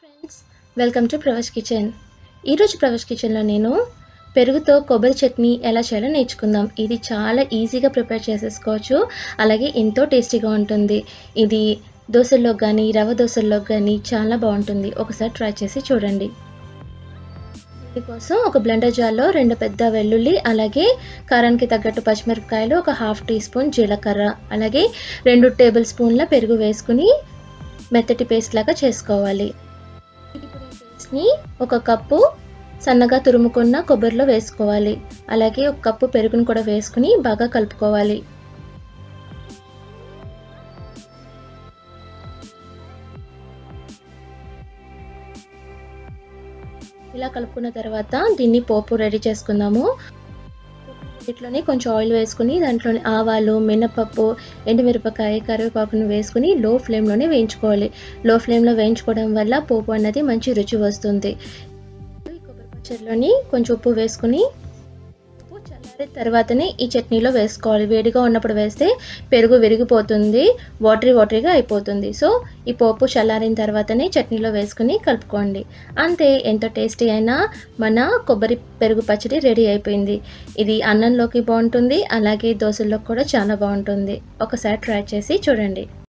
friends welcome to Pravesh kitchen ఈరోజు ప్రవేశ్ కిచెన్లో నేను పెరుగుతో కొబ్బరి చట్నీ ఎలా చేయాలో నేర్చుకుందాం ఇది చాలా ఈజీగా ప్రిపేర్ చేసేసుకోవచ్చు అలాగే ఎంతో టేస్టీగా ఉంటుంది ఇది దోశల్లో కానీ రవ్వ దోశల్లో కానీ చాలా బాగుంటుంది ఒకసారి ట్రై చేసి చూడండి దీనికోసం ఒక బ్లెండర్ జార్లో రెండు పెద్ద వెల్లుల్లి అలాగే కారానికి తగ్గట్టు పచ్చిమిరపకాయలు ఒక హాఫ్ టీ స్పూన్ జీలకర్ర అలాగే రెండు టేబుల్ స్పూన్ల పెరుగు వేసుకుని మెత్తటి పేస్ట్ లాగా చేసుకోవాలి ఇప్పుడు ఈ పేస్ట్ని ఒక కప్పు సన్నగా తురుముకున్న కొబ్బరిలో వేసుకోవాలి అలాగే ఒక కప్పు పెరుగును కూడా వేసుకుని బాగా కలుపుకోవాలి ఇలా కలుపుకున్న తర్వాత దీన్ని పోపు రెడీ చేసుకుందాము వీటిలోనే కొంచెం ఆయిల్ వేసుకుని దాంట్లోని ఆవాలు మినపప్పు ఎండుమిరపకాయ కరివేపాకును వేసుకుని లో ఫ్లేమ్లోనే వేయించుకోవాలి లో ఫ్లేమ్లో వేయించుకోవడం వల్ల పోపు అన్నది మంచి రుచి వస్తుంది ఈ కొబ్బరి పచ్చడిలోని కొంచెం ఉప్పు వేసుకుని ఉప్పు చల్లారిన తర్వాతనే ఈ చట్నీలో వేసుకోవాలి వేడిగా ఉన్నప్పుడు వేస్తే పెరుగు విరిగిపోతుంది వాటరీ వాటరీగా అయిపోతుంది సో ఈ పోపు చల్లారిన తర్వాతనే చట్నీలో వేసుకుని కలుపుకోండి అంతే ఎంతో టేస్టీ అయినా మన కొబ్బరి పెరుగు పచ్చడి రెడీ అయిపోయింది ఇది అన్నంలోకి బాగుంటుంది అలాగే దోశల్లోకి కూడా చాలా బాగుంటుంది ఒకసారి ట్రై చేసి చూడండి